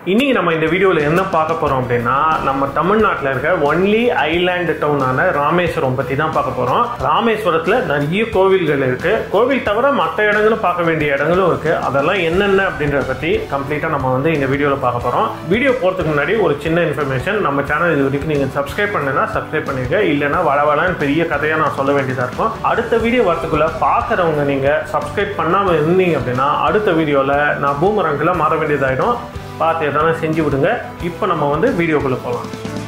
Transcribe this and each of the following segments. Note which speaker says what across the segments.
Speaker 1: இன்னைக்கு நம்ம இந்த வீடியோவில் என்ன பார்க்க போறோம் அப்படின்னா நம்ம தமிழ்நாட்டில் இருக்க ஒன்லி ஐலாண்ட் டவுனான ராமேஸ்வரம் பத்தி தான் பார்க்க போறோம் ராமேஸ்வரத்துல நிறைய கோவில்கள் இருக்கு கோவில் தவிர மற்ற இடங்களும் பார்க்க வேண்டிய இடங்களும் இருக்கு அதெல்லாம் என்னென்ன அப்படின்றத பத்தி கம்ப்ளீட்டா நம்ம வந்து இந்த வீடியோவில் பார்க்க போறோம் வீடியோ போறதுக்கு முன்னாடி ஒரு சின்ன இன்ஃபர்மேஷன் நம்ம சேனல் இது வரைக்கும் நீங்க சப்ஸ்கிரைப் பண்ணனா சப்ஸ்கிரைப் பண்ணிருக்க இல்லைன்னா வளவலன்னு பெரிய கதையா நான் சொல்ல வேண்டியதா இருக்கும் அடுத்த வீடியோ வரத்துக்குள்ள பார்க்குறவங்க நீங்க சப்ஸ்கிரைப் பண்ணாம இருந்தீங்க அப்படின்னா அடுத்த வீடியோல நான் பூமரங்கில் மாற வேண்டியதாயிடும் பார்த்து எதனா செஞ்சு விடுங்க இப்போ நம்ம வந்து வீடியோக்குள்ளே போகலாம்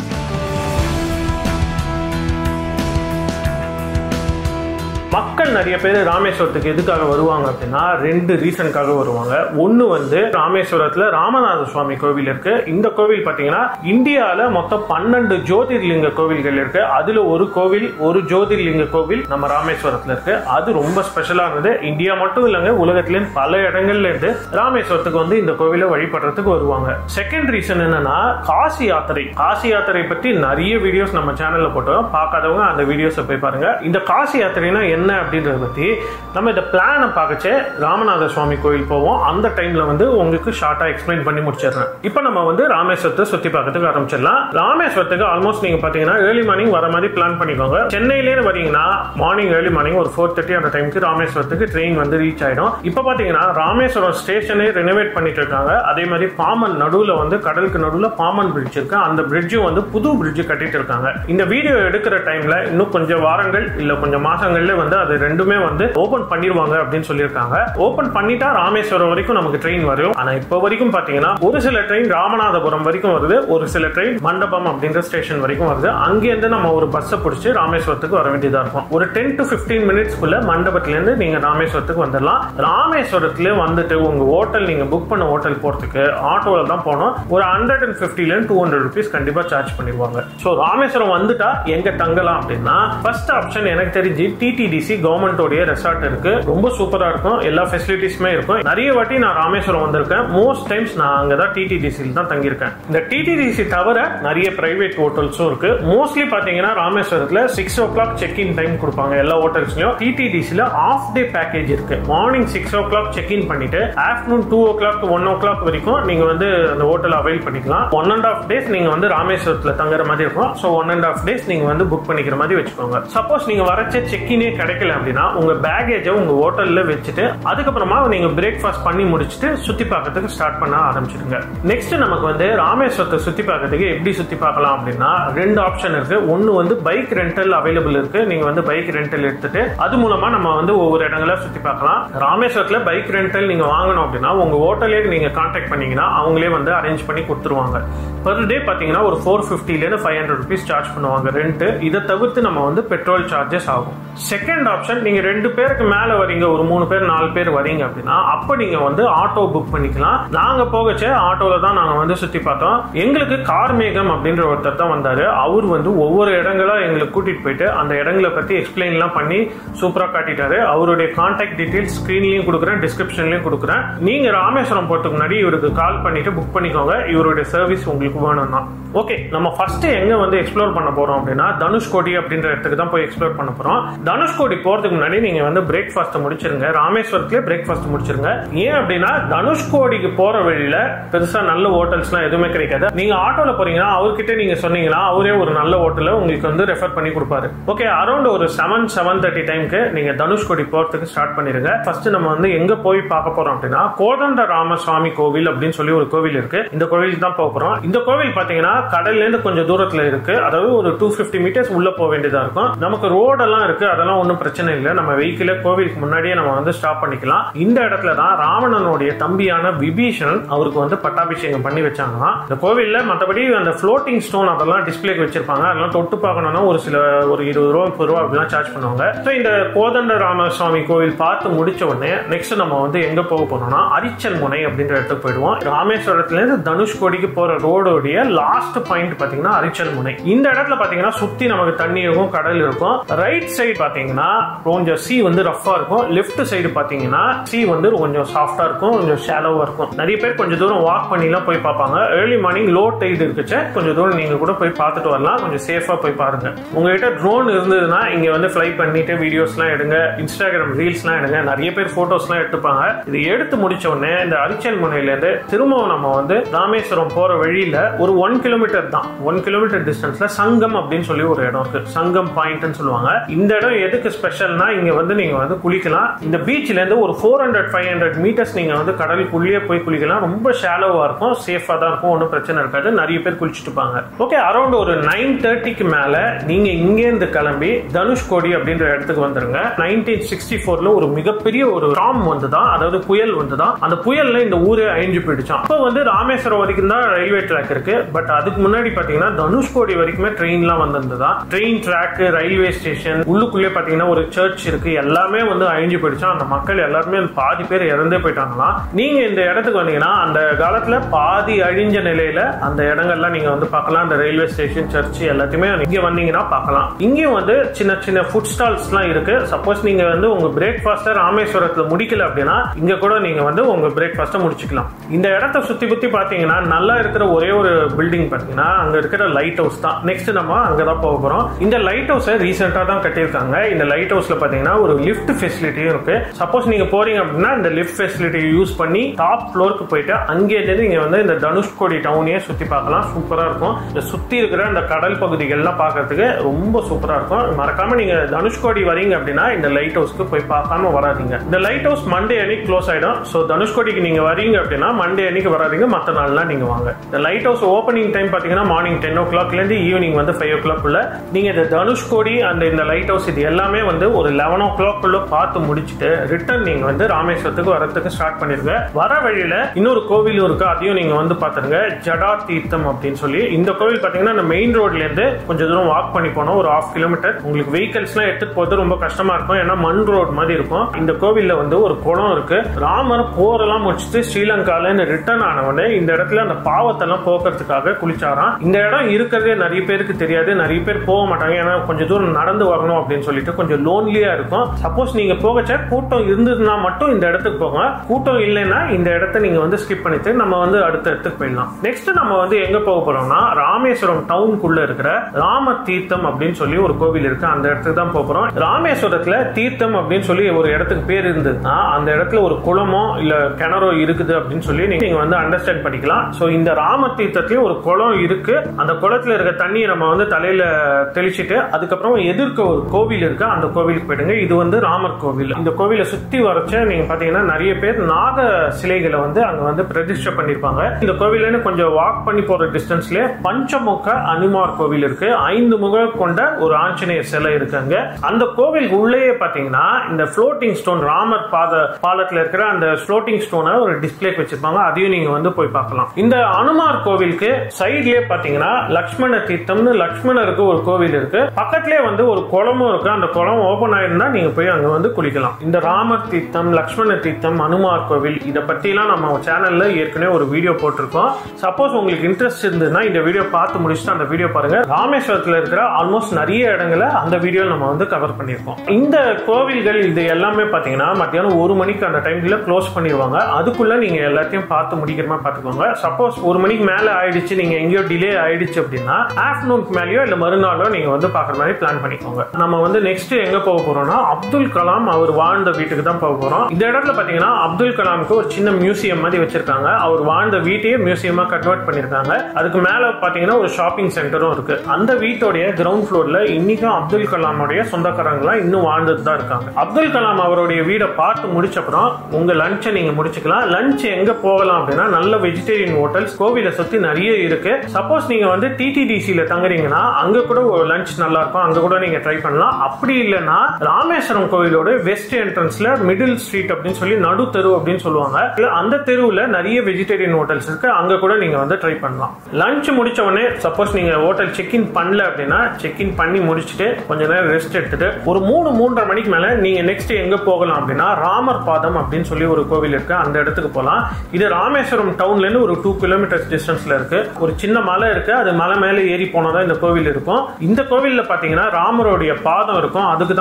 Speaker 1: மக்கள் நிறைய பேர் ராமேஸ்வரத்துக்கு எதுக்காக வருவாங்க அப்படின்னா ரெண்டு ரீசனுக்காக வருவாங்க ஒன்று வந்து ராமேஸ்வரத்தில் ராமநாத சுவாமி கோவில் இருக்கு இந்த கோவில் பார்த்தீங்கன்னா இந்தியாவில் மொத்தம் பன்னெண்டு ஜோதிர்லிங்க கோவில்கள் இருக்கு அதுல ஒரு கோவில் ஒரு ஜோதிர்லிங்க கோவில் நம்ம ராமேஸ்வரத்தில் இருக்கு அது ரொம்ப ஸ்பெஷலானது இந்தியா மட்டும் இல்லைங்க உலகத்திலேயும் பல இடங்கள்ல இருந்து ராமேஸ்வரத்துக்கு வந்து இந்த கோவிலை வழிபடுறதுக்கு வருவாங்க செகண்ட் ரீசன் என்னன்னா காசி யாத்திரை காசி யாத்திரை பற்றி நிறைய வீடியோஸ் நம்ம சேனல்ல போட்டோம் பார்க்காதவங்க அந்த வீடியோஸை போய் பாருங்க இந்த காசி யாத்திரைனா என்ன அப்படின்றத பத்தி நம்ம இந்த பிளானை பார்க்கச்சே ராமநாத சுவாமி கோயில் போவோம் அந்த டைம்ல வந்து உங்களுக்கு ஷார்ட்டா எக்ஸ்பிளைன் பண்ணி முடிச்சிடுறேன் இப்போ நம்ம வந்து ராமேஸ்வரத்தை சுத்தி பார்க்கறதுக்கு ஆரம்பிச்சிடலாம் ராமேஸ்வரத்துக்கு ஆல்மோஸ்ட் நீங்க பாத்தீங்கன்னா ஏர்லி மார்னிங் வர மாதிரி பிளான் பண்ணிக்கோங்க சென்னையிலேயே வரீங்கன்னா மார்னிங் ஏர்லி மார்னிங் ஒரு ஃபோர் தேர்ட்டி அந்த டைமுக்கு ராமேஸ்வரத்துக்கு ட்ரெயின் வந்து ரீச் ஆயிடும் இப்போ பாத்தீங்கன்னா ராமேஸ்வரம் ஸ்டேஷனே ரெனோவேட் பண்ணிட்டு இருக்காங்க அதே மாதிரி பாமன் நடுவுல வந்து கடலுக்கு நடுவுல பாமன் பிரிட்ஜ் இருக்கு அந்த பிரிட்ஜும் வந்து புது பிரிட்ஜ் கட்டிட்டு இருக்காங்க இந்த வீடியோ எடுக்கிற டைம்ல இன்னும் கொஞ்சம் வாரங்கள் இல்ல கொஞ்சம் மாசங்கள்ல வந்து அது ரெண்டுமே வந்து ஓபன் பண்ணிடுவாங்க அப்படின்னு சொல்லியிருக்காங்க ஓபன் பண்ணிட்டா ராமேஸ்வரம் வரைக்கும் நமக்கு ட்ரெயின் வரும் ஆனா இப்போ வரைக்கும் பாத்தீங்கன்னா ஒரு சில ட்ரெயின் ராமநாதபுரம் வரைக்கும் வருது ஒரு சில ட்ரெயின் மண்டபம் அப்படின்ற ஸ்டேஷன் வரைக்கும் வருது அங்கேருந்து நம்ம ஒரு பஸ்ஸை பிடிச்சி ராமேஸ்வரத்துக்கு வர வேண்டியதா இருக்கும் ஒரு டென் டு பிப்டீன் மினிட்ஸ்க்குள்ள மண்டபத்துல இருந்து நீங்க ராமேஸ்வரத்துக்கு வந்துடலாம் ராமேஸ்வரத்துல வந்துட்டு உங்க ஹோட்டல் நீங்க புக் பண்ண ஹோட்டல் போறதுக்கு ஆட்டோல தான் போகணும் ஒரு ஹண்ட்ரட் அண்ட் பிப்டில டூ ஹண்ட்ரட் ருபீஸ் கண்டிப்பா சார்ஜ் பண்ணிடுவாங்க ஸோ ராமேஸ்வரம் வந்துட்டா எங்க தங்கலாம் அப்படின்னா ஃபர்ஸ்ட் ஆப்ஷன் எனக்கு தெரிஞ்சு டிடிடிசி கவர்மெண்டோடைய ரெசார்ட் இருக்கு ரொம்ப சூப்பரா இருக்கும் எல்லா ஃபெசிலிட்டிஸுமே இருக்கும் நிறைய வாட்டி நான் ராமேஸ்வரம் வந்திருக்கேன் மோஸ்ட் டைம்ஸ் நான் அங்கதான் டிடிடிசியில் தான் தங்கியிருக்கேன் இந்த டிடிடிசி தவிர நிறைய பிரைவேட் ஹோட்டல்ஸும் இருக்கு மோஸ்ட்லி பாத்தீங்கன்னா ராமேஸ்வரத்துல six o'clock check in time கொடுப்பாங்க எல்லா ஹோட்டல்ஸ்லயும் டிடிடிசியில் ஆஃப் டே பேக்கேஜ் இருக்கு morning six o'clock check in பண்ணிட்டு afternoon two o'clock one o'clock வரைக்கும் நீங்க வந்து அந்த ஹோட்டல் அவைல் பண்ணிக்கலாம் ஒன் அண்ட் ஆஃப் டேஸ் நீங்க வந்து ராமேஸ்வரத்துல தங்குற மாதிரி இருக்கும் so one and half days நீங்க வந்து புக் பண்ணிக்கிற மாதிரி வச்சுக்கோங்க சப்போஸ் நீங்க வரச்ச செக் இனே கிடைக்கல அப்படின்னா உங்க பேகேஜை உங்க ஹோட்டல்ல வச்சுட்டு அதுக்கப்புறமா நீங்க பிரேக்ஃபாஸ்ட் பண்ணி முடிச்சுட்டு சுத்தி பார்க்கறதுக்கு ஸ்டார்ட் பண்ண ஆரம்பிச்சிடுங்க நெக்ஸ்ட் நமக்கு வந்து ராமேஸ்வரத்தை சுத்தி பார்க்கறதுக்கு எப்படி சுத்தி பார்க்கலாம் அப்படின்னா ரெண்டு ஆப்ஷன் இருக்கு ஒன்னு வந்து பைக் ரெண்டல் அவைலபிள் இருக்கு நீங்க வந்து பைக் ரெண்டல் எடுத்துட்டு அது மூலமா நம்ம வந்து ஒவ்வொரு இடங்களா சுத்தி பார்க்கலாம் ராமேஸ்வரத்துல பைக் ரெண்டல் நீங்க வாங்கணும் அப்படின்னா உங்க ஹோட்டலே நீங்க கான்டாக்ட் பண்ணீங்கன்னா அவங்களே வந்து அரேஞ்ச் பண்ணி கொடுத்துருவாங்க பெர் டே பாத்தீங்கன்னா ஒரு ஃபோர் ஃபிஃப்டிலேருந்து ஃபைவ் ஹண்ட்ரட் ருபீஸ் சார்ஜ் பண்ணுவாங்க ரெண்ட் இதை தவிர்த்து நம்ம வந்து பெட்ரோல் சார்ஜஸ் ஆகும் செகண்ட் ஆப்ஷன் நீங்க ரெண்டு பேருக்கு மேல வரீங்க ஒரு மூணு பேர் நாலு பேர் வரீங்க அப்படின்னா அப்ப நீங்க வந்து ஆட்டோ புக் பண்ணிக்கலாம் நாங்க போகச்சே ஆட்டோல தான் நாங்க வந்து சுத்தி பார்த்தோம் எங்களுக்கு கார்மேகம் அப்படின்ற ஒருத்தர் தான் வந்தாரு அவர் வந்து ஒவ்வொரு இடங்களா எங்களுக்கு கூட்டிட்டு போயிட்டு அந்த இடங்களை பத்தி எக்ஸ்பிளைன் எல்லாம் பண்ணி சூப்பரா காட்டிட்டாரு அவருடைய கான்டாக்ட் டீடைல்ஸ் ஸ்கிரீன்லயும் கொடுக்குறேன் டிஸ்கிரிப்ஷன்லயும் கொடுக்குறேன் நீங்க ராமேஸ்வரம் போறதுக்கு முன்னாடி இவருக்கு கால் பண்ணிட்டு புக் பண்ணிக்கோங்க இவருடைய சர்வீஸ் உங்களுக்கு வேணும்னா ஓகே நம்ம ஃபர்ஸ்ட் எங்க வந்து எக்ஸ்ப்ளோர் பண்ண போறோம் அப்படின்னா தனுஷ்கோடி அப்படின்ற இடத்துக்கு தான் போய் எக்ஸ்ப்ளோர் பண்ண போறோம் தனுஷ்கோடி போறதுக்கு முன்னாடி நீங்க வந்து பிரேக்ஃபாஸ்ட் முடிச்சிருங்க ராமேஸ்வரத்திலே பிரேக்ஃபாஸ்ட் முடிச்சிருங்க ஏன் அப்படின்னா தனுஷ்கோடிக்கு போற வழியில பெருசா நல்ல ஹோட்டல்ஸ்லாம் எதுவுமே கிடைக்காது நீங்க ஆட்டோல போறீங்கன்னா அவர்கிட்ட நீங்க சொன்னீங்கன்னா அவரே ஒரு நல்ல ஹோட்டல உங்களுக்கு வந்து ரெஃபர் பண்ணி கொடுப்பாரு ஓகே அரௌண்ட் ஒரு செவன் செவன் தேர்ட்டி டைம்க்கு நீங்க தனுஷ்கோடி போறதுக்கு ஸ்டார்ட் பண்ணிருங்க ஃபர்ஸ்ட் நம்ம வந்து எங்க போய் பார்க்க போறோம் அப்படின்னா கோதண்ட ராமசுவாமி கோவில் அப்படின்னு சொல்லி ஒரு கோவில் இருக்கு இந்த கோவிலுக்கு தான் போக போறோம் இந்த கோவில் பாத்தீங்கன்னா கடல்ல இருந்து கொஞ்சம் தூரத்துல இருக்கு அதாவது ஒரு டூ பிப்டி மீட்டர்ஸ் உள்ள போக வேண்டியதா இருக்கும் நமக்கு ரோடெல்லாம் இருக்கு அதெல்லாம் ஒன்றும் பிரச்சனை இல்லை நம்ம வெஹிக்கிள கோவிலுக்கு முன்னாடியே நம்ம வந்து ஸ்டாப் பண்ணிக்கலாம் இந்த இடத்துல தான் ராவணனுடைய தம்பியான விபீஷணன் அவருக்கு வந்து பட்டாபிஷேகம் பண்ணி வச்சாங்கன்னா இந்த கோவில்ல மற்றபடி அந்த ஃப்ளோட்டிங் ஸ்டோன் அதெல்லாம் டிஸ்பிளேக்கு வச்சிருப்பாங்க அதெல்லாம் தொட்டு பார்க்கணும்னா ஒரு சில ஒரு இருபது ரூபா முப்பது ரூபா அப்படிலாம் சார்ஜ் பண்ணுவாங்க ஸோ இந்த கோதண்ட ராமசுவாமி கோவில் பார்த்து முடிச்ச உடனே நெக்ஸ்ட் நம்ம வந்து எங்க போக போனோம்னா அரிச்சல் முனை அப்படின்ற இடத்துக்கு போயிடுவோம் ராமேஸ்வரத்துல இருந்து தனுஷ்கோடிக்கு போற ரோடோடைய லாஸ்ட் பாயிண்ட் பாத்தீங்கன்னா அரிச்சல் முனை இந்த இடத்துல பாத்தீங்கன்னா சுத்தி நமக்கு தண்ணி இருக்கும் கடல் இருக்கும் ரைட் சைடு பாத்தீங்கன்னா கொஞ்சம் சி வந்து ரஃபா இருக்கும் லெஃப்ட் சைடு பாத்தீங்கன்னா சி வந்து கொஞ்சம் சாஃப்டா இருக்கும் கொஞ்சம் ஷாலோவா இருக்கும் நிறைய பேர் கொஞ்சம் தூரம் வாக் பண்ணிலாம் போய் பார்ப்பாங்க ஏர்லி மார்னிங் லோ டைடு இருக்குச்சு கொஞ்சம் தூரம் நீங்க கூட போய் பார்த்துட்டு வரலாம் கொஞ்சம் சேஃபா போய் பாருங்க உங்ககிட்ட ட்ரோன் இருந்ததுன்னா இங்க வந்து ஃபிளை பண்ணிட்டு வீடியோஸ்லாம் எடுங்க இன்ஸ்டாகிராம் ரீல்ஸ்லாம் எடுங்க நிறைய பேர் போட்டோஸ்லாம் எடுத்துப்பாங்க இது எடுத்து முடிச்ச உடனே இந்த அரிச்சல் முனையில இருந்து திரும்பவும் நம்ம வந்து ராமேஸ்வரம் போற வழியில ஒரு ஒன் கிலோமீட்டர் தான் ஒன் கிலோமீட்டர் டிஸ்டன்ஸ்ல சங்கம் அப்படின்னு சொல்லி ஒரு இடம் இருக்கு சங்கம் பாயிண்ட்னு சொல்லுவாங்க இந்த இடம் எதுக்கு ஸ்பெஷல்னா இங்க வந்து நீங்க வந்து குளிக்கலாம் இந்த பீச்ல இருந்து ஒரு four hundred five hundred metres நீங்க வந்து கடலுக்குள்ளேயே போய் குளிக்கலாம் ரொம்ப ஷாலோவா இருக்கும் சேஃபா தான் இருக்கும் ஒன்றும் பிரச்சனை இருக்காது நிறைய பேர் குளிச்சுட்டு இருப்பாங்க ஓகே அரௌண்ட் ஒரு நைன் தேர்ட்டிக்கு மேல நீங்க இங்கேருந்து கிளம்பி தனுஷ்கோடி அப்படின்ற இடத்துக்கு வந்துருங்க நைன்டீன் சிக்ஸ்டி ஃபோர்ல ஒரு மிகப்பெரிய ஒரு ஸ்டாம் வந்துதான் அதாவது புயல் வந்துதான் அந்த புயல்ல இந்த ஊரே அழிஞ்சு போயிடுச்சான் அப்போ வந்து ராமேஸ்வரம் வரைக்கும் தான் ரயில்வே ட்ராக் இருக்கு பட் அதுக்கு முன்னாடி பாத்தீங்கன்னா தனுஷ்கோடி வரைக்குமே ட்ரெயின்லாம் வந்திருந்ததா ட்ரெயின் ட்ராக் ரயில்வே ஸ்டேஷன் உள்ளுக்குள்ளே பாத்தீங்கன்னா ஒரு சர்ச் இருக்கு எல்லாமே வந்து அழிஞ்சு போயிடுச்சா அந்த மக்கள் எல்லாருமே பாதி பேர் இறந்தே போயிட்டாங்களாம் நீங்க இந்த இடத்துக்கு வந்தீங்கன்னா அந்த காலத்துல பாதி அழிஞ்ச நிலையில அந்த இடங்கள்லாம் நீங்க வந்து பார்க்கலாம் அந்த ரயில்வே ஸ்டேஷன் சர்ச் எல்லாத்தையுமே இங்க வந்தீங்கன்னா பார்க்கலாம் இங்கேயும் வந்து சின்ன சின்ன ஃபுட் ஸ்டால்ஸ்லாம் இருக்கு சப்போஸ் நீங்க வந்து உங்க பிரேக்ஃபாஸ்ட்டை ராமேஸ்வரத்துல முடிக்கல அப்படின்னா இங்க கூட நீங்க வந்து உங்க பிரேக்ஃபாஸ்ட்டை முடிச்சுக்கலாம் இந்த இடத்த சுத்தி பத்தி பாத்தீங்கன்னா நல்லா இருக்கிற ஒரே ஒரு பில்டிங் பாத்தீங்கன்னா அங்க இருக்கிற லைட் ஹவுஸ் தான் நெக்ஸ்ட் நம்ம அங்கதான் போக போறோம் இந்த லைட் ஹவுஸை ரீசெண்டா தான் கட்டியிருக்காங்க இந்த லைட் ஹவுஸ்ல பாத்தீங்கன்னா ஒரு லிஃப்ட் ஃபெசிலிட்டியும் இருக்கு சப்போஸ் நீங்க போறீங்க அப்படின்னா இந்த லிஃப்ட் ஃபெசிலிட்டி யூஸ் பண்ணி டாப் ஃப்ளோருக்கு போயிட்டு அங்கே இருந்து நீங்க வந்து இந்த தனுஷ்கோடி டவுனையே சுத்தி பார்க்கலாம் சூப்பரா இருக்கும் இந்த சுத்தி இருக்கிற இந்த கடல் பகுதிகள்லாம் பார்க்கறதுக்கு ரொம்ப சூப்பரா இருக்கும் மறக்காம நீங்க தனுஷ்கோடி வரீங்க அப்படின்னா இந்த லைட் ஹவுஸ்க்கு போய் பார்க்காம வராதீங்க இந்த லைட் ஹவுஸ் மண்டே அன்னைக்கு க்ளோஸ் ஆயிடும் ஸோ தனுஷ்கோடிக்கு நீங்க வரீங்க அப்படின்னா மண்டே அன்னைக்கு வராதீங்க மற்ற நாள்லாம் நீங்க வாங்க இந்த லைட் ஹவுஸ் ஓப்பனிங் டைம் பாத்தீங்கன்னா மார்னிங் டென் ஓ கிளாக்ல இருந்து ஈவினிங் வந்து ஃபைவ் ஓ கிளாக் உள்ள நீங்க இந்த தனுஷ்கோடி அந்த இந்த லைட் ஹவுஸ் இது எல்லாமே வந்து ஒரு லெவன் ஓ கிளாக் உள்ள பார்த்து முடிச்சுட்டு ரிட்டர்ன் நீங்க வந்து ராமேஸ்வரத்துக்கு வரதுக்கு ஸ்டார்ட் பண்ணிருங்க வர வழியில இன்னொரு கோவிலும் இருக்கு அதையும் நீங்க வந்து பாத்துருங்க ஜடா தீர்த்தம் அப்படின்னு சொல்லி இந்த கோவில் பாத்தீங்கன்னா இந்த மெயின் ரோட்ல இருந்து கொஞ்சம் தூரம் வாக் பண்ணி போனோம் ஒரு ஹாஃப் கிலோமீட்டர் உங்களுக்கு வெஹிக்கல்ஸ் எல்லாம் எடுத்துட்டு போறது ரொம்ப கஷ்டமா இருக்கும் ஏன்னா மண் ரோட் மாதிரி இருக்கும் இந்த கோவில்ல வந்து ஒரு குளம் இருக்கு ராமர் போரெல்லாம் முடிச்சுட்டு ஸ்ரீலங்கால ரிட்டர்ன் ஆனவனே இந்த இடத்துல அந்த பாவத்தெல்லாம் போக்குறதுக்காக குளிச்சாராம் இந்த இடம் இருக்கிறதே நிறைய பேருக்கு தெரியாது நிறைய பேர் போக மாட்டாங்க ஏன்னா கொஞ்சம் தூரம் நடந்து வரணும் அப்படின்னு சொல்லிட்டு கொஞ்சம் லோன்லியா இருக்கும் சப்போஸ் நீங்க போகச்ச கூட்டம் இருந்ததுன்னா மட்டும் இந்த இடத்துக்கு போங்க கூட்டம் இல்லைன்னா இந்த இடத்த நீங்க வந்து ஸ்கிப் பண்ணிட்டு நம்ம வந்து அடுத்த இடத்துக்கு போயிடலாம் நெக்ஸ்ட் நம்ம வந்து எங்க போக போறோம்னா ராமேஸ்வரம் டவுனுக்குள்ள இருக்கிற ராம தீர்த்தம் அப்படின்னு சொல்லி ஒரு கோவில் இருக்கு அந்த இடத்துக்கு தான் போக போறோம் ராமேஸ்வரத்துல தீர்த்தம் அப்படின்னு சொல்லி ஒரு இடத்துக்கு பேர் இருந்ததுன்னா அந்த இடத்துல ஒரு குளமோ இல்ல கிணறோ இருக்குது அப்படின்னு சொல்லி நீங்க வந்து அண்டர்ஸ்டாண்ட் பண்ணிக்கலாம் சோ இந்த ராம தீர்த்தத்திலயும் ஒரு குளம் இருக்கு அந்த குளத்துல இருக்க தண்ணியை நம்ம வந்து தலையில தெளிச்சிட்டு அதுக்கப்புறம் எதிர்க்க ஒரு கோவில் இருக்கு அந்த கோவிலுக்கு போயிடுங்க இது வந்து ராமர் கோவில் இந்த கோவிலை சுத்தி வரைச்ச நீங்க பாத்தீங்கன்னா நிறைய பேர் நாக சிலைகளை வந்து அங்க வந்து பிரதிஷ்டை பண்ணிருப்பாங்க இந்த கோவில்ல கொஞ்சம் வாக் பண்ணி போற டிஸ்டன்ஸ்ல பஞ்சமுக அனுமார் கோவில் இருக்கு ஐந்து முக கொண்ட ஒரு ஆஞ்சநேயர் சிலை இருக்கு அங்க அந்த கோவில் உள்ளேயே பாத்தீங்கன்னா இந்த ஃப்ளோட்டிங் ஸ்டோன் ராமர் பாத பாலத்துல இருக்கிற அந்த ஃப்ளோட்டிங் ஸ்டோனை ஒரு டிஸ்பிளேக்கு வச்சிருப்பாங்க அதையும் நீங்க வந்து போய் பார்க்கலாம் இந்த அனுமார் கோவிலுக்கு சைட்லயே பாத்தீங்கன்னா லக்ஷ்மண தீர்த்தம்னு லக்ஷ்மணருக்கு ஒரு கோவில் இருக்கு பக்கத்திலே வந்து ஒரு குளமும் இருக்கு அந்த குளம் ஓபன் ஆயிருந்தா நீங்க போய் அங்க வந்து குளிக்கலாம் இந்த ராமர் தீர்த்தம் லக்ஷ்மண தீர்த்தம் அனுமார் கோவில் இதை பத்தி எல்லாம் நம்ம சேனல்ல ஏற்கனவே ஒரு வீடியோ போட்டிருக்கோம் சப்போஸ் உங்களுக்கு இன்ட்ரெஸ்ட் இருந்ததுன்னா இந்த வீடியோ பார்த்து முடிச்சுட்டு அந்த வீடியோ பாருங்க ராமேஸ்வரத்துல இருக்கிற ஆல்மோஸ்ட் நிறைய இடங்களை அந்த வீடியோ நம்ம வந்து கவர் பண்ணியிருக்கோம் இந்த கோவில்கள் இது எல்லாமே பாத்தீங்கன்னா மத்தியானம் ஒரு மணிக்கு அந்த டைம்ல க்ளோஸ் பண்ணிடுவாங்க அதுக்குள்ள நீங்க எல்லாத்தையும் பார்த்து முடிக்கிற மாதிரி பார்த்துக்கோங்க சப்போஸ் ஒரு மணிக்கு மேல ஆயிடுச்சு நீங்க எங்கேயோ டிலே ஆயிடுச்சு அப்படின்னா ஆஃப்டர்நூன் மேலேயோ இல்ல மறுநாளோ நீங்க வந்து பாக்குற மாதிரி பிளான் பண்ணிக்கோங்க நம்ம வந்து நெக்ஸ்ட் எங்க போக போறோம்னா அப்துல் கலாம் அவர் வாழ்ந்த வீட்டுக்கு தான் போக போறோம் இந்த இடத்துல பாத்தீங்கன்னா அப்துல் கலாமுக்கு ஒரு சின்ன மியூசியம் மாதிரி வச்சிருக்காங்க அவர் வாழ்ந்த வீட்டையே மியூசியமா கன்வெர்ட் பண்ணிருக்காங்க அதுக்கு மேல பாத்தீங்கன்னா ஒரு ஷாப்பிங் சென்டரும் இருக்கு அந்த வீட்டோடைய கிரவுண்ட் ஃப்ளோர்ல இன்னைக்கும் அப்துல் கலாமுடைய சொந்தக்காரங்களாம் இன்னும் வாழ்ந்துட்டு தான் இருக்காங்க அப்துல் கலாம் அவருடைய வீடை பார்த்து முடிச்ச அப்புறம் உங்க லஞ்சை நீங்க முடிச்சுக்கலாம் லஞ்ச் எங்க போகலாம் அப்படின்னா நல்ல வெஜிடேரியன் ஹோட்டல்ஸ் கோவிலை சுத்தி நிறைய இருக்கு சப்போஸ் நீங்க வந்து டிடிடிசியில தங்குறீங்கன்னா அங்க கூட லஞ்ச் நல்லா இருக்கும் அங்க கூட நீங்க ட்ரை பண்ணலாம் அப்படி இல்லைன்னா ராமேஸ்வரம் கோவிலோட வெஸ்ட் என்ட்ரன்ஸ்ல மிடில் ஸ்ட்ரீட் அப்படின்னு சொல்லி நடு தெரு அப்படின்னு சொல்லுவாங்க இல்ல அந்த தெருவுல நிறைய வெஜிடேரியன் ஹோட்டல்ஸ் இருக்கு அங்க கூட நீங்க வந்து ட்ரை பண்ணலாம் லஞ்ச் முடிச்ச உடனே சப்போஸ் நீங்க ஹோட்டல் செக் இன் பண்ணல அப்படின்னா செக் இன் பண்ணி முடிச்சுட்டு கொஞ்ச நேரம் ரெஸ்ட் எடுத்துட்டு ஒரு மூணு மூன்றரை மணிக்கு மேல நீங்க நெக்ஸ்ட் எங்க போகலாம் அப்படின்னா ராமர் பாதம் அப்படின்னு சொல்லி ஒரு கோவில் இருக்கு அந்த இடத்துக்கு போகலாம் இது ராமேஸ்வரம் டவுன்ல இருந்து ஒரு டூ கிலோமீட்டர்ஸ் டிஸ்டன்ஸ்ல இருக்கு ஒரு சின்ன மலை இருக்கு அது மலை மேல ஏறி போனாதான் இந்த கோவில் இருக்கும் இந்த கோவில்ல பாத்தீங்கன்னா ராமருடைய பாதம் இருக்கும் அதுக்கு தான்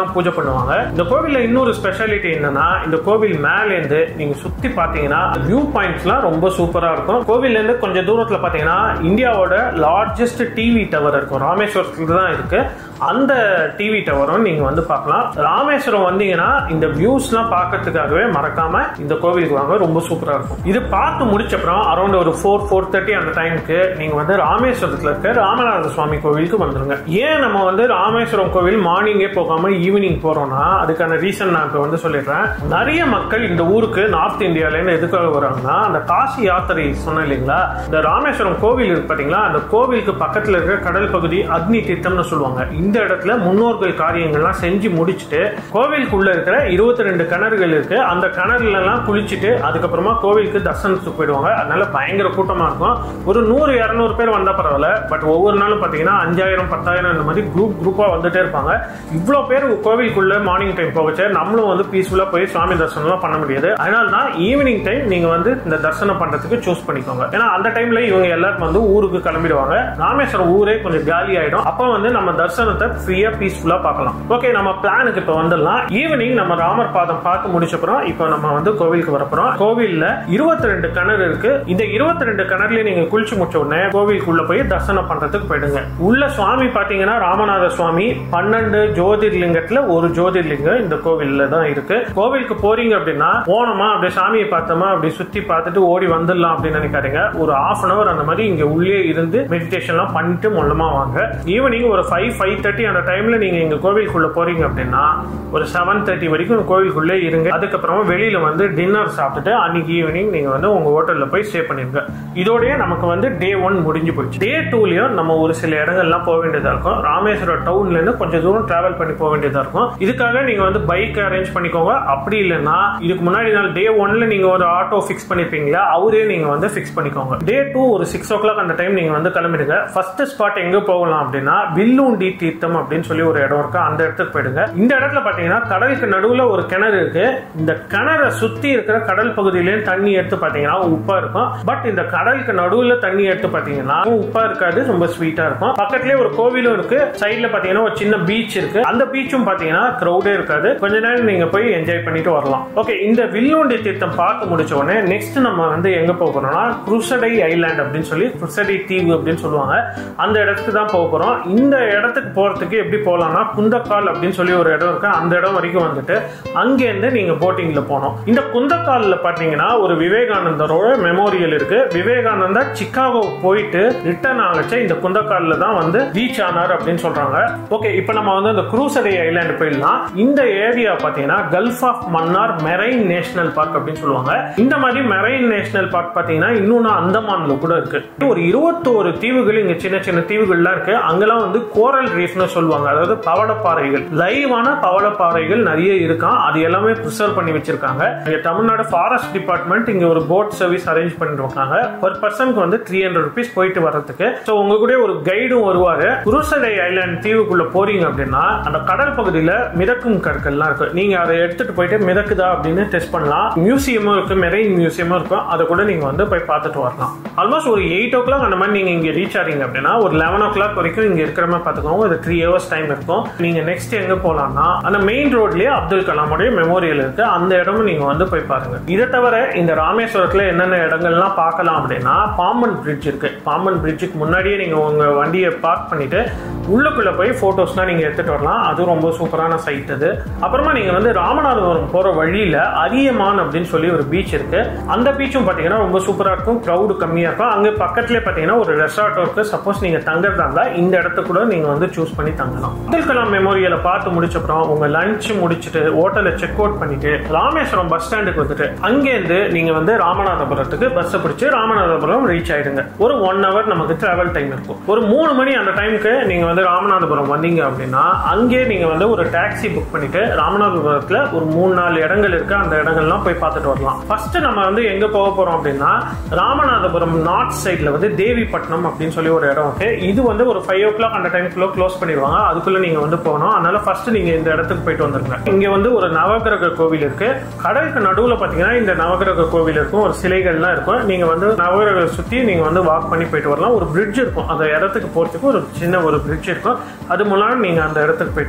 Speaker 1: எல்லாம் பூஜை பண்ணுவாங்க இந்த கோவில்ல இன்னொரு ஸ்பெஷாலிட்டி என்னன்னா இந்த கோவில் மேலேருந்து நீங்க சுத்தி பாத்தீங்கன்னா வியூ பாயிண்ட்ஸ்லாம் ரொம்ப சூப்பரா இருக்கும் கோவில்ல இருந்து கொஞ்சம் தூரத்துல பாத்தீங்கன்னா இந்தியாவோட லார்ஜஸ்ட் டிவி டவர் இருக்கும் ராமேஸ்வரத்துல தான் இருக்கு அந்த டிவி டவரும் நீங்க வந்து பார்க்கலாம் ராமேஸ்வரம் வந்தீங்கன்னா இந்த வியூஸ்லாம் பார்க்கறதுக்காகவே மறக்காம இந்த கோவிலுக்கு வாங்க ரொம்ப சூப்பரா இருக்கும் இது பார்த்து முடிச்சப்புறம் அரௌண்ட் ஒரு ஃபோர் ஃபோர் தேர்ட்டி அந்த டைமுக்கு நீங்க வந்து ராமேஸ்வரத்துல இருக்க ராமநாத சுவாமி கோவிலுக்கு வந்துருங்க ஏன் நம்ம வந்து ராமேஸ்வரம் கோவில் மார்னிங்கே போகாம ஈவினிங் போறோம்னா அதுக்கான ரீசன் நான் இப்போ வந்து சொல்லிடுறேன் நிறைய மக்கள் இந்த ஊருக்கு நார்த் இந்தியால இருந்து எதுக்காக வராங்கன்னா அந்த காசி யாத்திரை சொன்னேன் இல்லைங்களா இந்த ராமேஸ்வரம் கோவில் இருக்கு பாத்தீங்களா அந்த கோவிலுக்கு பக்கத்துல இருக்க கடல் பகுதி அக்னி தீர்த்தம்னு சொல்லுவாங்க இந்த இடத்துல முன்னோர்கள் காரியங்கள்லாம் செஞ்சு முடிச்சுட்டு கோவிலுக்குள்ள இருக்கிற இருபத்தி ரெண்டு கிணறுகள் இருக்கு அந்த கிணறுல எல்லாம் குளிச்சுட்டு அதுக்கப்புறமா கோவிலுக்கு தர்சனத்துக்கு போயிடுவாங்க அதனால பயங்கர கூட்டமா இருக்கும் ஒரு நூறு இரநூறு பேர் வந்தா பரவாயில்ல பட் ஒவ்வொரு நாளும் பாத்தீங்கன்னா அஞ்சாயிரம் பத்தாயிரம் இந்த மாதிரி குரூப் குரூப்பா வந்துட்டே இருப்பாங்க இவ்வளோ பேர் கோவிலுக்குள்ள மார்னிங் டைம் போகச்சு நம்மளும் வந்து பீஸ்ஃபுல்லா போய் சுவாமி தரிசனம்லாம் பண்ண முடியாது அதனால தான் ஈவினிங் டைம் நீங்க வந்து இந்த தரிசனம் பண்றதுக்கு சூஸ் பண்ணிக்கோங்க ஏன்னா அந்த டைம்ல இவங்க எல்லாரும் வந்து ஊருக்கு கிளம்பிடுவாங்க ராமேஸ்வரம் ஊரே கொஞ்சம் காலி ஆயிடும் அப்போ வந்து நம்ம தரிசனத்தை ஃப்ரீயா பீஸ்ஃபுல்லா பார்க்கலாம் ஓகே நம்ம பிளானுக்கு இப்போ வந்துடலாம் ஈவினிங் நம்ம ராமர் பாதம் பார்த்து முடிச்சப்புறம் இப்போ நம்ம வந்து கோவிலுக்கு வரப்போறோம் கோவில்ல இருபத்தி ரெண்டு கிணறு இருக்கு இந்த இருபத்தி ரெண்டு கிணறுல நீங்க குளிச்சு முடிச்ச உடனே கோவிலுக்குள்ள போய் தரிசனம் பண்றதுக்கு போயிடுங்க உள்ள சுவாமி பாத்தீங்கன்னா ராமநாத சுவாமி பன்னெண்டு ஜோதிர்லிங்கத்துல ஒரு ஜோதிர்லிங்கம் இந்த கோவில்ல தான் இருக்கு கோவிலுக்கு போறீங்க அப்படின்னா போனோமா அப்படியே சாமியை பார்த்தோமா அப்படி சுத்தி பார்த்துட்டு ஓடி வந்துடலாம் அப்படின்னு நினைக்காதீங்க ஒரு ஹாஃப் அன் அவர் அந்த மாதிரி இங்க உள்ளே இருந்து மெடிடேஷன்லாம் பண்ணிட்டு மொல்லமா வாங்க ஈவினிங் ஒரு ஃபைவ் ஃபைவ் தேர்ட்டி அந்த டைம்ல நீங்க எங்க கோவிலுக்குள்ள போறீங்க அப்படின்னா ஒரு செவன் தேர்ட்டி வரைக்கும் கோவிலுக்குள்ளே இருங்க அதுக்கப்புறமா வெளியில வந்து டின்னர் சாப்பிட்டுட்டு அன்னைக்கு ஈவினிங் நீங்க வந்து உங்க ஹோட்டல்ல போய் ஸ்டே பண்ணிருங்க இதோடய நமக்கு வந்து டே ஒன் முடிஞ்சு போச்சு டே டூலயும் நம்ம ஒரு சில இடங்கள்லாம் போக வேண்டியதா இருக்கும் ராமேஸ்வரம் டவுன்ல இருந்து கொஞ்சம் தூரம் டிராவல் பண்ணி போக வேண்டியதா இருக்கும் இதுக்காக நீங்க வந்து பைக் அரேஞ்ச் பண்ணிக்கோங்க அப்படி இல்லைன்னா இதுக்கு முன்னாடி நாள் டே ஒன்ல நீங்க ஒரு ஆட்டோ ஃபிக்ஸ் பண்ணிருப்பீங்களா அவரே நீங்க வந்து ஃபிக்ஸ் பண்ணிக்கோங்க டே டூ ஒரு சிக்ஸ் ஓ கிளாக் அந்த டைம் நீங்க வந்து கிளம்பிடுங்க ஃபர்ஸ்ட் ஸ்பாட் எங்க போகலாம் அப்படின்னா வில்லுண்டி தீர்த்தம் அப்படின்னு சொல்லி ஒரு இடம் இருக்கு அந்த இடத்துக்கு போயிடுங்க இந்த இடத்துல பாத்தீங்கன்னா கடலுக்கு நடுவுல ஒரு கிணறு இருக்கு இந்த கிணறை சுத்தி இருக்கிற கடல் பகுதியிலேயே தண்ணி எடுத்து பாத்தீங்கன்னா உப்பா இருக்கும் பட் இந்த கடலுக்கு நடுவுல தண்ணி எடுத்து பாத்தீங்கன்னா உப்பா இருக்காது ரொம்ப ஸ்வீட்டா இருக்கும் பக்கத்துலயே ஒரு கோவிலும் இருக்கு சைட்ல பாத்தீங்கன்னா ஒரு சின்ன பீச் இருக்கு அந்த பீச்சும் பாத்தீங்கன்னா கிரௌடே இருக்காது கொஞ்ச நேரம் நீங்க போய் என்ஜாய் பண்ணிட்டு வரலாம் ஓகே இந்த வில்லுண்டி தீர்த்தம் பார்த்து முடிச்ச உடனே நெக்ஸ்ட் நம்ம வந்து எங்க போக போறோம்னா குருசடை ஐலாண்ட் அப்படின்னு சொல்லி குருசடை தீவு அப்படின்னு சொல்லுவாங்க அந்த இடத்துக்கு தான் போக போறோம் இந்த இடத்துக்கு போறதுக்கு எப்படி போகலாம்னா குந்தக்கால் அப்படின்னு சொல்லி ஒரு இடம் இருக்கு அந்த இடம் வரைக்கும் வந்துட்டு அங்கேருந்து நீங்க போட்டிங்ல போனோம் இந்த குந்தக்கால்ல பாத்தீங்கன்னா ஒரு விவேகானந்தரோட மெமோரியல் இருக்கு விவேகானந்தா சிக்காகோ போயிட்டு ரிட்டர்ன் ஆகச்ச இந்த குந்தக்கால்ல தான் வந்து ரீச் ஆனார் அப்படின்னு சொல்றாங்க ஓகே இப்போ நம்ம வந்து அந்த குரூசடை ஐலாண்ட் போயிடலாம் இந்த ஏரியா பாத்தீங்கன்னா gulf of Mannar marine national park அப்படின்னு சொல்லுவாங்க இந்த மாதிரி மெரைன் நேஷனல் பார்க் பாத்தீங்கன்னா இன்னொன்னு அந்தமான்ல கூட இருக்கு ஒரு இருபத்தோரு தீவுகள் இங்க சின்ன சின்ன தீவுகள்லாம் இருக்கு அங்கெல்லாம் வந்து கோரல் ரீஃப்னு சொல்லுவாங்க அதாவது பவளப்பாறைகள் லைவான பவளப்பாறைகள் நிறைய இருக்கான் அது எல்லாமே ப்ரிசர்வ் பண்ணி வச்சிருக்காங்க இங்க தமிழ்நாடு ஃபாரஸ்ட் டிபார்ட்மெண்ட் இங்க ஒரு போட் சர்வீஸ் அரேஞ்ச் பண்ணிருக்காங்க ஒரு பர்சனுக்கு வந்து த்ரீ ஹண்ட்ரட் ருபீஸ் போயிட்டு வர்றதுக்கு ஸோ உங்க கூட ஒரு கைடும் வருவாரு குருசடை ஐலாண்ட் தீவுக்குள்ள போறீங்க அப்படின்னா அந்த கடல் பகுதியில மிதக்கும் கற்கள்லாம் இருக்கு நீங்க அதை எடுத்துட்டு போயிட்டு மிதக்குதா அப்படின்னு டெஸ்ட் பண்ணலாம் மியூசியமும் இருக்கு மெரைன் மியூசியமும் இருக்கும் அதை கூட நீங்க வந்து போய் பார்த்துட்டு வரலாம் ஆல்மோஸ்ட் ஒரு எயிட் ஓ கிளாக் அந்த மாதிரி நீங்க இங்க ரீச் ஆறீங்க அப்படின்னா ஒரு லெவன் ஓ கிளாக் வரைக்கும் இங்க இருக்கிற மாதிரி பாத்துக்கோங்க ஒரு த்ரீ ஹவர்ஸ் டைம் இருக்கும் நீங்க நெக்ஸ்ட் எங்க போலாம்னா அந்த மெயின் ரோட்லயே அப்துல் கலாமுடைய மெமோரியல் இருக்கு அந்த இடமும் நீங்க வந்து போய் பாருங்க இதை தவிர இந்த ராமேஸ்வரத்துல என்னென்ன இடங்கள்லாம் பார்க்கலாம் அப்படின்னா பாம்பன் பிரிட்ஜ் இருக்கு பாம்பன் பிரிட்ஜுக்கு முன்னாடியே நீங்க உங்க வண்டியை பார்க் பண்ணிட்டு உள்ளுக்குள்ள போய் போட்டோஸ்லாம் நீங்க எடுத்துட்டு வரலாம் அது ரொம்ப சூப்பரான சைட் அது அப்புறமா நீங்க வந்து ராமநாதபுரம் போற வழியில அரியமான் அப்படின்னு சொல்லி ஒரு பீச் இருக்கு அந்த பீச்சும் பாத்தீங்கன்னா ரொம்ப சூப்பரா இருக்கும் கிரௌடு கம்மியா இருக்கும் அங்க பக்கத்துலேயே பாத்தீங்கன்னா ஒரு ரெசார்ட் இருக்கு சப்போஸ் நீங்க தங்குறதா இருந்தா இந்த இடத்த கூட நீங்க வந்து சூஸ் பண்ணி தங்கலாம் அப்துல் கலாம் மெமோரியலை பார்த்து முடிச்ச அப்புறம் உங்க லஞ்ச் முடிச்சுட்டு ஹோட்டலை செக் அவுட் பண்ணிட்டு ராமேஸ்வரம் பஸ் ஸ்டாண்டுக்கு வந்துட்டு அங்கேருந்து நீங்க வந்து ராமநாதபுரத்துக்கு பஸ் பிடிச்சு ராமநாதபுரம் ரீச் ஆயிடுங்க ஒரு ஒன் ஹவர் நமக்கு டிராவல் டைம் இருக்கும் ஒரு மூணு மணி அந்த டைமுக்கு நீங்க வந்து ராமநாதபுரம் வந்தீங்க அப்படின்னா அங்கே நீங்க வந்து ஒரு டாக்ஸி புக் பண்ணிட்டு ராமநாதபுரத்துல ஒரு மூணு நாலு இடங்கள் இருக்கு அந்த இடங்கள்லாம் போய் பார்த்துட்டு வரலாம் ஃபர்ஸ்ட் நம்ம வந்து எங்க போக போறோம் அப்படின்னா ராமநாதபுரம் நார்த் சைட்ல வந்து தேவிப்பட்டினம் அப்படின்னு சொல்லி ஒரு இடம் இருக்கு இது வந்து ஒரு ஃபைவ் ஓ கிளாக் அந்த டைம்க்குள்ள க்ளோஸ் பண்ணிடுவாங்க அதுக்குள்ள நீங்க வந்து போகணும் அதனால ஃபர்ஸ்ட் நீங்க இந்த இடத்துக்கு போயிட்டு வந்துருங்க இங்க வந்து ஒரு நவகிரக கோவில் இருக்கு கடலுக்கு நடுவுல பாத்தீங்கன்னா இந்த நவகிரக கோவில் இருக்கும் ஒரு சிலைகள்லாம் இருக்கும் நீங்க வந்து நவகிரக சுத்தி நீங்க வந்து வாக் பண்ணி போயிட்டு வரலாம் ஒரு பிரிட்ஜ் இருக்கும் அந்த இடத்துக்கு போறதுக்கு ஒரு சின்ன ஒரு பிரிட்ஜ் இருக்கும் அது மூலம் நீங்க அந்த இடத்துக்கு போயிட்டு வரலாம்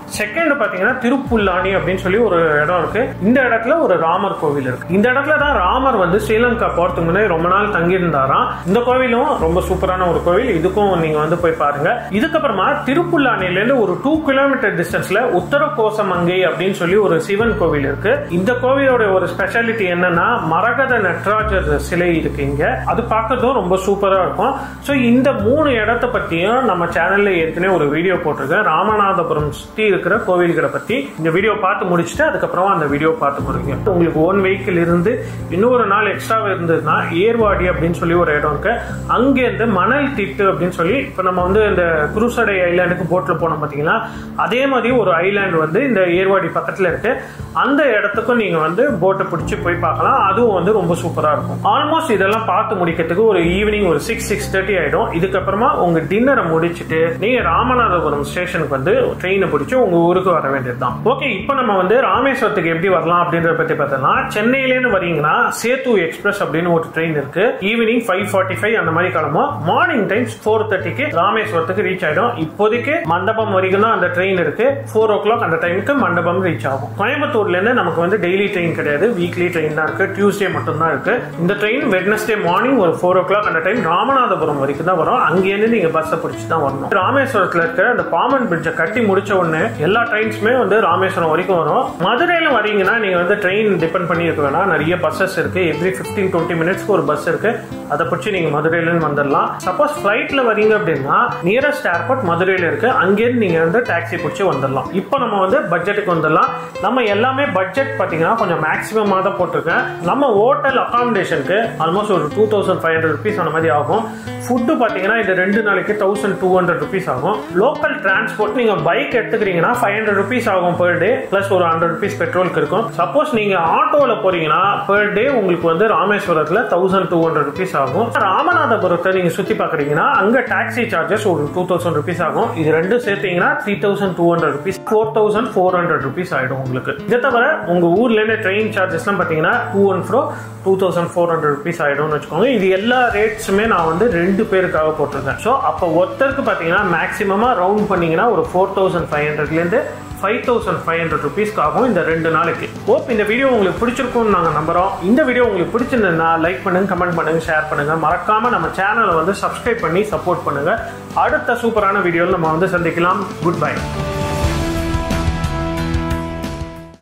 Speaker 1: செகண்ட் பாத்தீங்கன்னா திருப்புல்லானி அப்படின்னு சொல்லி ஒரு இடம் இருக்கு இந்த இடத்துல ஒரு ராமர் கோவில் இருக்கு இந்த இடத்துல தான் ராமர் வந்து ஸ்ரீலங்கா போறதுக்கு முன்னாடி ரொம்ப நாள் தங்கியிருந்தாராம் இந்த கோவிலும் ரொம்ப சூப்பரான ஒரு கோவில் இதுக்கும் நீங்க வந்து போய் பாருங்க இதுக்கப்புறமா திருப்புல்லானில இருந்து ஒரு டூ கிலோமீட்டர் டிஸ்டன்ஸ்ல உத்தர கோசமங்கை அப்படின்னு சொல்லி ஒரு சிவன் கோவில் இருக்கு இந்த கோவிலோட ஒரு ஸ்பெஷாலிட்டி என்னன்னா மரகத நட்ராஜர் சிலை இருக்கு இங்க அது பார்க்கறதும் ரொம்ப சூப்பரா இருக்கும் ஸோ இந்த மூணு இடத்த பத்தியும் நம்ம சேனல்ல ஏற்கனவே ஒரு வீடியோ போட்டிருக்கேன் ராமநாதபுரம் சுத்தி இருக்கிற கோவில்களை பத்தி இந்த வீடியோ பார்த்து முடிச்சுட்டு அதுக்கப்புறமா அந்த வீடியோ பார்த்து முடிங்க உங்களுக்கு ஓன் வெஹிக்கிள் இருந்து இன்னொரு நாள் எக்ஸ்ட்ராவா இருந்ததுன்னா ஏர்வாடி அப்படின்னு சொல்லி ஒரு இடம் இருக்கு அங்கேருந்து மணல் திட்டு அப்படின்னு சொல்லி இப்போ நம்ம வந்து இந்த குருசடை ஐலாண்டுக்கு போட்ல போனோம் பாத்தீங்களா அதே மாதிரி ஒரு ஐலாண்ட் வந்து இந்த ஏர்வாடி பக்கத்துல இருக்கு அந்த இடத்துக்கும் நீங்க வந்து போட்டை பிடிச்சி போய் பார்க்கலாம் அதுவும் வந்து ரொம்ப சூப்பரா இருக்கும் ஆல்மோஸ்ட் இதெல்லாம் பார்த்து முடிக்கிறதுக்கு ஒரு ஈவினிங் ஒரு சிக்ஸ் சிக்ஸ் தேர்ட்டி ஆயிடும் இதுக்கப்புறமா உங்க டின்னரை முடிச்சுட்டு நீங்க ராமநாதபுரம் ஸ்டேஷனுக்கு வந்து ட்ரெயினை பிடிச்சி உங்க ஊருக்கு வர வேண்டியதுதான் ஓகே இப்போ நம்ம வந்து ராமேஸ்வரத்துக்கு எப்படி வரலாம் அப்படின்றத பத்தி பார்த்தோம்னா சென்னையிலேருந்து வரீங்கன்னா சேத்து எக்ஸ்பிரஸ் அப்படின்னு ஒரு ட்ரெயின் இருக்கு ஈவினிங் ஃபைவ் ஃபார்ட்டி ஃபைவ் அந்த மாதிரி கிளம்பும் மார்னிங் டைம்ஸ் ஃபோர் தேர்ட்டிக்கு ராமேஸ்வரத்துக்கு ரீச் ஆயிடும் இப்போதைக்கு மண்டபம் வரைக்கும் தான் அந்த ட்ரெயின் இருக்கு ஃபோர் ஓ கிளாக் அந்த டைமுக்கு மண்டபம் ரீச் ஆகும் கோயம்புத்தூர்ல இருந்து நமக்கு வந்து டெய்லி ட்ரெயின் கிடையாது வீக்லி ட்ரெயின் தான் இருக்கு டியூஸ்டே மட்டும் தான் இருக்கு இந்த ட்ரெயின் வெட்னஸ்டே மார்னிங் ஒரு ஃபோர் ஓ கிளாக் அந்த டைம் ராமநாதபுரம் வரைக்கும் தான் வரும் அங்கேருந்து நீங்க பஸ்ஸை பிடிச்சி தான் வரணும் ராமேஸ்வரத்துல இருக்கிற அந்த பாமன் பிரிட்ஜை கட்டி முடிச்ச உடனே எல்லா ட்ரெயின்ஸுமே வந்து ராமேஸ்வரம் வரைக்கும் வரும் மதுரையில வரீங்கன்னா நீங்க வந்து ட்ரெயின் டிபெண்ட் பண்ணி இருக்க வேணாம் நிறைய பஸ்ஸஸ் இருக்கு எவ்ரி பிப்டீன் டுவெண்ட்டி மினிட்ஸ்க்கு ஒரு பஸ் இருக்கு அதை பிடிச்சி நீங்க மதுரையில இருந்து வந்துடலாம் சப்போஸ் ஃபிளைட்ல வரீங்க அப்படின்னா நியரஸ்ட் ஏர்போர்ட் மதுரையில இருக்கு அங்கேருந்து நீங்க வந்து டாக்ஸி பிடிச்சி வந்துடலாம் இப்போ நம்ம வந்து பட்ஜெட்டுக்கு வந்துடலாம் நம்ம எல்லாமே பட்ஜெட் பாத்தீங்கன்னா கொஞ்சம் மேக்ஸிமமாக தான் போட்டிருக்கேன் நம்ம ஹோட்டல் அகாமடேஷனுக்கு ஆல்மோஸ்ட் ஒரு two thousand five hundred rupees அந்த மாதிரி ஆகும் ஃபுட்டு பார்த்தீங்கன்னா இது ரெண்டு நாளைக்கு தௌசண்ட் டூ ஹண்ட்ரட் ருபீஸ் ஆகும் லோக்கல் டிரான்ஸ்போர்ட் நீங்கள் பைக் எடுத்துக்கிறீங்கன்னா ஃபைவ் ஹண்ட்ரட் ருபீஸ் ஆகும் பெர் டே ப்ளஸ் ஒரு ஹண்ட்ரட் ருபீஸ் பெட்ரோலுக்கு இருக்கும் சப்போஸ் நீங்கள் ஆட்டோவில் போறீங்கன்னா பெர் டே உங்களுக்கு வந்து ராமேஸ்வரத்தில் தௌசண்ட் டூ ஹண்ட்ரட் ருபீஸ் ஆகும் ராமநாதபுரத்தை நீங்கள் சுற்றி பார்க்குறீங்கன்னா அங்கே டாக்ஸி சார்ஜஸ் ஒரு டூ தௌசண்ட் ருபீஸ் ஆகும் இது ரெண்டும் சேர்த்தீங்கன்னா three thousand two hundred rupees four thousand four hundred rupees ஆகிடும் உங்களுக்கு இதை தவிர உங்கள் ஊர்லேருந்து ட்ரெயின் சார்ஜஸ்லாம் பார்த்தீங்கன்னா to and fro two thousand four hundred rupees ஆகிடும்னு வச்சுக்கோங்க இது எல்லா ரேட்ஸுமே நான் வந்து ரெண்டு பேருக்காக போட்டிருக்கேன் ஸோ அப்போ ஒருத்தருக்கு பார்த்தீங்கன்னா மேக்ஸிமமாக ரவுண்ட் பண்ணீங்கன்னா ஒரு ஃபோர் தௌசண்ட் ஃபைவ் ஹண்ட்ரட்லேருந்து ஃபைவ் தௌசண்ட் ஃபைவ் ஹண்ட்ரட் ருபீஸ்க்கு ஆகும் இந்த ரெண்டு நாளைக்கு ஹோப் இந்த வீடியோ உங்களுக்கு பிடிச்சிருக்கும்னு நாங்கள் நம்புறோம் இந்த வீடியோ உங்களுக்கு பிடிச்சிருந்ததுன்னா லைக் பண்ணுங்க கமெண்ட் பண்ணுங்க ஷேர் பண்ணுங்க மறக்காம நம்ம சேனலை வந்து சப்ஸ்கிரைப் பண்ணி சப்போர்ட் பண்ணுங்க அடுத்த சூப்பரான வீடியோவில் நம்ம வந்து சந்திக்கலாம் குட் பை